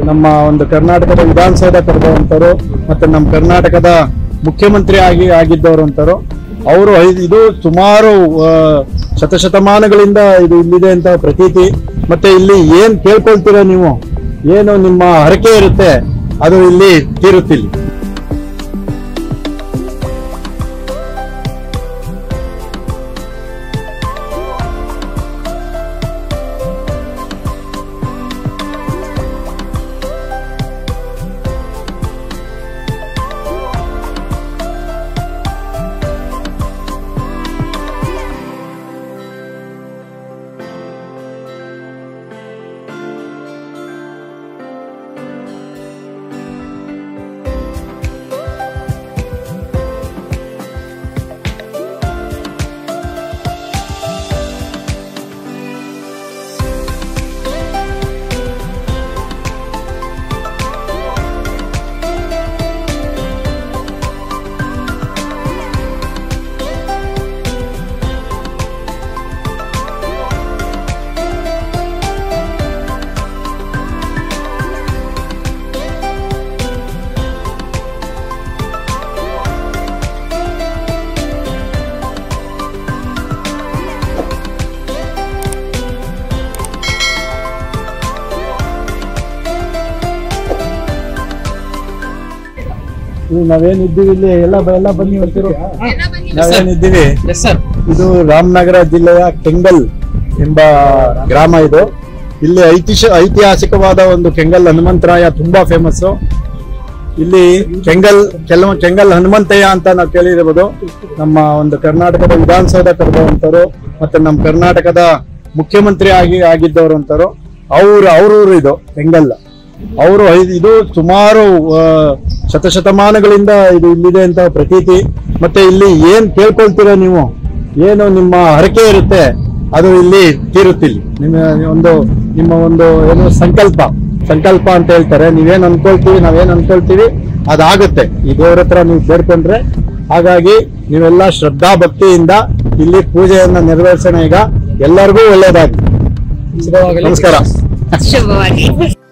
ನಮ್ಮ ಒಂದು ಕರ್ನಾಟಕದ ವಿಧಾನಸೌಧ ಕರೆದವಂತರು ಮತ್ತೆ ನಮ್ಮ ಕರ್ನಾಟಕದ ಮುಖ್ಯಮಂತ್ರಿ ಆಗಿ ಆಗಿದ್ದವರು ಅಂತಾರು ಅವರು ಇದು ಸುಮಾರು ಆ, ಶತಶತಮಾನಗಳಿಂದ ಇದು ಇಲ್ಲಿದೆ ಅಂತ ಪ್ರತೀತಿ ಮತ್ತೆ ಇಲ್ಲಿ ಏನ್ ಕೇಳ್ಕೊಳ್ತೀರಾ ನೀವು ಏನು ನಿಮ್ಮ ಹರಕೆ ಇರುತ್ತೆ ಅದು ಇಲ್ಲಿ ತೀರುತ್ತಿಲ್ಲ ಇದು ನಾವೇನಿದ್ದೀವಿ ಇಲ್ಲಿ ಎಲ್ಲ ಬ- ಎಲ್ಲ ಬನ್ನಿ ಹೊರ್ತಿರು ನಾವೇನಿದ್ದೀವಿ ಎಸ್ ಸರ್ ಇದು ರಾಮನಗರ ಜಿಲ್ಲೆಯ ಕೆಂಗಲ್ ಎಂಬ ಗ್ರಾಮ ಇದು ಇಲ್ಲಿ ಐತಿಶ ಐತಿಹಾಸಿಕವಾದ ಒಂದು ಕೆಂಗಲ್ ಹನುಮಂತರಾಯ ತುಂಬಾ ಫೇಮಸ್ ಇಲ್ಲಿ ಕೆಂಗಲ್ ಕೆಲವು ಕೆಂಗಲ್ ಹನುಮಂತಯ್ಯ ಅಂತ ನಾವು ಕೇಳಿರ್ಬೋದು ನಮ್ಮ ಒಂದು ಕರ್ನಾಟಕದ ವಿಧಾನಸೌಧ ಕರೆದವಂತರು ಮತ್ತೆ ನಮ್ಮ ಕರ್ನಾಟಕದ ಮುಖ್ಯಮಂತ್ರಿ ಆಗಿ ಆಗಿದ್ದವರು ಅಂತಾರು ಅವ್ರ ಅವ್ರ ಊರು ಇದು ಕೆಂಗಲ್ ಅವರು ಇದು ಸುಮಾರು ಆ, ಶತಶತಮಾನಗಳಿಂದ ಇದು ಇಲ್ಲಿದೆ ಅಂತ ಪ್ರತೀತಿ ಮತ್ತೆ ಇಲ್ಲಿ ಏನ್ ಕೇಳ್ಕೊಳ್ತೀರಾ ನೀವು ಏನು ನಿಮ್ಮ ಹರಕೆ ಇರುತ್ತೆ ಅದು ಇಲ್ಲಿ ತೀರುತ್ತಿಲ್ಲ ನಿಮ್ಮ ಒಂದು ನಿಮ್ಮ ಒಂದು ಏನು ಸಂಕಲ್ಪ ಸಂಕಲ್ಪ ಅಂತ ಹೇಳ್ತಾರೆ ನೀವೇನ್ ಅನ್ಕೊಳ್ತೀವಿ ನಾವೇನ್ ಅನ್ಕೊಳ್ತೀವಿ ಅದಾಗುತ್ತೆ ಈ ದೇವ್ರ ಹತ್ರ ನೀವು ಬೇಡ್ಕೊಂಡ್ರೆ ಹಾಗಾಗಿ ನೀವೆಲ್ಲ ಶ್ರದ್ಧಾ ಭಕ್ತಿಯಿಂದ ಇಲ್ಲಿ ಪೂಜೆಯನ್ನ ನೆರವೇರಿಸೋಣ ಈಗ ಎಲ್ಲರಿಗೂ ಒಳ್ಳೇದಾಗಿ ನಮಸ್ಕಾರ ಶುಭವಾಗಿ